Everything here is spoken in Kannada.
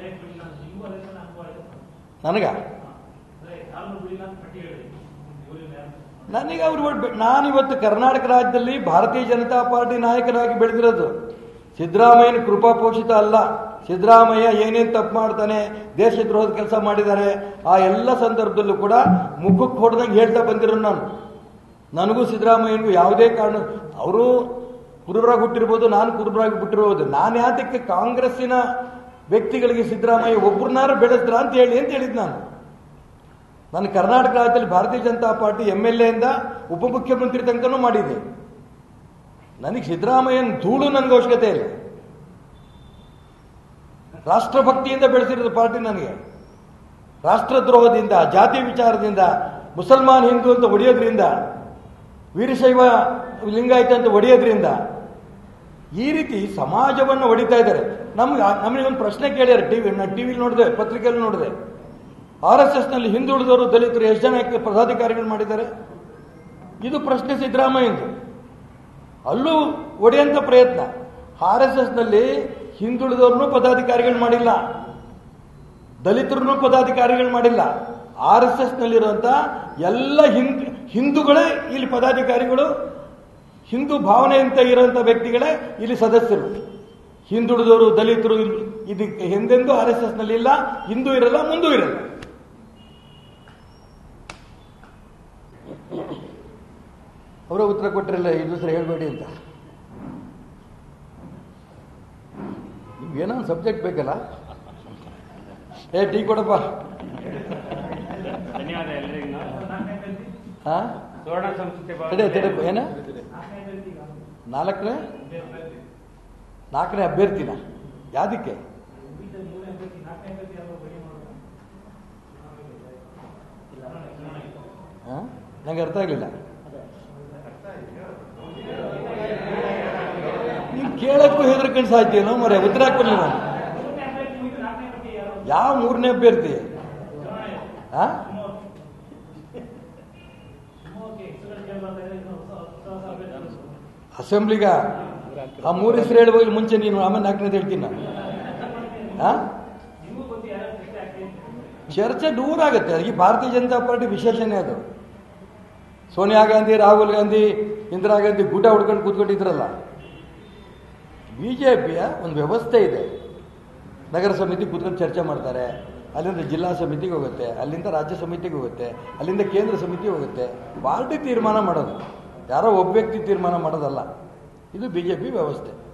ನನಗ ನನಗೆ ಅವ್ರು ಒಟ್ಟು- ನಾನಿವತ್ತು ಕರ್ನಾಟಕ ರಾಜ್ಯದಲ್ಲಿ ಭಾರತೀಯ ಜನತಾ ಪಾರ್ಟಿ ನಾಯಕರಾಗಿ ಬೆಳೆದಿರೋದು ಸಿದ್ದರಾಮಯ್ಯನ ಕೃಪಾಪೋಷಿತ ಅಲ್ಲ ಸಿದ್ದರಾಮಯ್ಯ ಏನೇನು ತಪ್ಪು ಮಾಡ್ತಾನೆ ದೇಶದ್ರೋಹದ ಕೆಲಸ ಮಾಡಿದ್ದಾರೆ ಆ ಎಲ್ಲ ಸಂದರ್ಭದಲ್ಲೂ ಕೂಡ ಮುಖಕ್ಕೆ ಹೊಡೆದಂಗೆ ಹೇಳ್ತಾ ಬಂದಿರೋ ನಾನು ನನಗೂ ಸಿದ್ದರಾಮಯ್ಯನಿಗೂ ಯಾವುದೇ ಕಾರಣ ಅವರು ಕುರುಬರಾಗಿ ಹುಟ್ಟಿರ್ಬೋದು ನಾನು ಕುರುಬರಾಗಿ ಬಿಟ್ಟಿರ್ಬೋದು ನಾನು ಯಾತಕ್ಕೆ ಕಾಂಗ್ರೆಸ್ಸಿನ ವ್ಯಕ್ತಿಗಳಿಗೆ ಸಿದ್ದರಾಮಯ್ಯ ಒಬ್ಬರನ್ನಾರು ಬೆಳೆಸ್ರ ಅಂತ ಹೇಳಿ ಅಂತ ಹೇಳಿದ್ ನಾನು ನಾನು ಕರ್ನಾಟಕ ರಾಜ್ಯದಲ್ಲಿ Bharatiya Janata party M L ಎಯಿಂದ ಉಪಮುಖ್ಯಮಂತ್ರಿ ತನಕನೂ ಮಾಡಿದ್ದೆ ನನಗೆ ಸಿದ್ದರಾಮಯ್ಯನ ಧೂಳು ನನಗೆ ಅವಶ್ಯಕತೆ ಇಲ್ಲ ರಾಷ್ಟ್ರಭಕ್ತಿಯಿಂದ ಬೆಳೆಸಿರೋದು ಪಾರ್ಟಿ ನನಗೆ ರಾಷ್ಟ್ರದ್ರೋಹದಿಂದ ಜಾತಿ ವಿಚಾರದಿಂದ ಮುಸಲ್ಮಾನ್ ಹಿಂದೂ ಅಂತ ಹೊಡೆಯೋದ್ರಿಂದ ವೀರಶೈವ ಲಿಂಗಾಯತ ಅಂತ ಹೊಡೆಯೋದ್ರಿಂದ ಈ ರೀತಿ ಸಮಾಜವನ್ನು ಹೊಡಿತಾ ಇದ್ದಾರೆ ನಮ್ಗೆ ನಮಗೆ ಒಂದು ಪ್ರಶ್ನೆ ಕೇಳ್ಯಾರ ಟಿವಿ ನಾನು ಟಿವಿಲಿ ನೋಡಿದೆ ಪತ್ರಿಕೆಯಲ್ಲಿ ನೋಡಿದೆ ಆರ್ ಎಸ್ ಎಸ್ ನಲ್ಲಿ ಹಿಂದುಳಿದವರು ದಲಿತರು ಎಷ್ಟು ಜನ ಪದಾಧಿಕಾರಿಗಳು ಮಾಡಿದ್ದಾರೆ ಇದು ಪ್ರಶ್ನೆ ಸಿದ್ದರಾಮಯ್ಯಂದು ಅಲ್ಲೂ ಒಡೆಯಂತ ಪ್ರಯತ್ನ ಆರ್ ಎಸ್ ಎಸ್ ನಲ್ಲಿ ಹಿಂದುಳಿದವ್ರನ್ನೂ ಪದಾಧಿಕಾರಿಗಳು ಮಾಡಿಲ್ಲ ದಲಿತರನ್ನು ಪದಾಧಿಕಾರಿಗಳು ಮಾಡಿಲ್ಲ ಆರ್ ಎಸ್ ಎಸ್ ನಲ್ಲಿರುವಂತ ಎಲ್ಲ ಹಿಂದ್ ಹಿಂದೂಗಳೇ ಇಲ್ಲಿ ಪದಾಧಿಕಾರಿಗಳು ಹಿಂದೂ ಭಾವನೆಯಂತ ಇರುವಂತ ವ್ಯಕ್ತಿಗಳೇ ಇಲ್ಲಿ ಸದಸ್ಯರು ಹಿಂದುಳಿದವರು ದಲಿತರು ಇಲ್ಲಿ- ಇದಕ್ಕೆ ಹಿಂದೆಂದೂ ಆರ್ ಎಸ್ ಎಸ್ ನಲ್ಲಿ ಇಲ್ಲ ಹಿಂದೂ ಇರಲ್ಲ ಮುಂದೂ ಇರಲ್ಲ ಅವರ ಉತ್ತರ ಕೊಟ್ಟರಲ್ಲ ಇದು ಸರಿ ಹೇಳ್ಬೇಡಿ ಅಂತ ನಿಮ್ಗೇನೋ ಒಂದು ಸಬ್ಜೆಕ್ಟ್ ಬೇಕಲ್ಲ ಏ ಟೀ ಕೊಡಪ್ಪ ಧನ್ಯವಾದ ಎಲ್ಲರಿಗೂ ಹಾ ಸುವರ್ಣ ಸಂಸ್ಕೃತಿ ತಡೆ ತಡೆ ಏನ ನಾಲ್ಕನೇ ನಾಲ್ಕನೇ ಅಭ್ಯರ್ಥಿನ ಯಾದಕ್ಕೆ ಹಾ? ನಂಗೆ ಅರ್ಥ ಆಗಲಿಲ್ಲ ನೀವು ಕೇಳಕ್ಕೂ ಹೆದರ್ಕೊಂಡು ಸಾಯ್ತೀನೋ ಮರೆ ಉತ್ತರ ಕೊಡ್ಲಿಲ್ಲ ಯಾವ ಮೂರನೇ ಅಭ್ಯರ್ಥಿ ಹಾ ಅಸೆಂಬ್ಲಿಗ ಆ ಮೂರು ಹೆಸರು ಹೇಳುವಾಗ ಮುಂಚೆ ನೀನು ಆಮೇಲೆ ನಾಲ್ಕನೇದು ಹೇಳ್ತೀನಿ ನಾನು ಆ? ಚರ್ಚೆ ದೂರ ಆಗುತ್ತೆ ಈ ಭಾರತೀಯ ಜನತಾ ಪಾರ್ಟಿ ವಿಶೇಷನೇ ಅದು ಸೋನಿಯಾ ಗಾಂಧಿ ರಾಹುಲ್ ಗಾಂಧಿ ಇಂದಿರಾ ಗಾಂಧಿ ಗೂಟ ಹೊಡ್ಕೊಂಡು ಕೂತ್ಕೊಂಡಿದ್ರಲ್ಲ ಬಿಜೆಪಿಯ ಒಂದು ವ್ಯವಸ್ಥೆ ಇದೆ ನಗರ ಸಮಿತಿ ಕೂತ್ಕೊಂಡು ಚರ್ಚೆ ಮಾಡ್ತಾರೆ ಅಲ್ಲಿಂದ ಜಿಲ್ಲಾ ಸಮಿತಿಗೆ ಹೋಗುತ್ತೆ ಅಲ್ಲಿಂದ ರಾಜ್ಯ ಸಮಿತಿಗೆ ಹೋಗುತ್ತೆ ಅಲ್ಲಿಂದ ಕೇಂದ್ರ ಸಮಿತಿ ಹೋಗುತ್ತೆ ಪಾರ್ಟಿ ತೀರ್ಮಾನ ಮಾಡೋದು ಯಾರೋ ಒಬ್ಬ ವ್ಯಕ್ತಿ ತೀರ್ಮಾನ ಮಾಡೋದಲ್ಲ ಇದು ಬಿಜೆಪಿ ವ್ಯವಸ್ಥೆ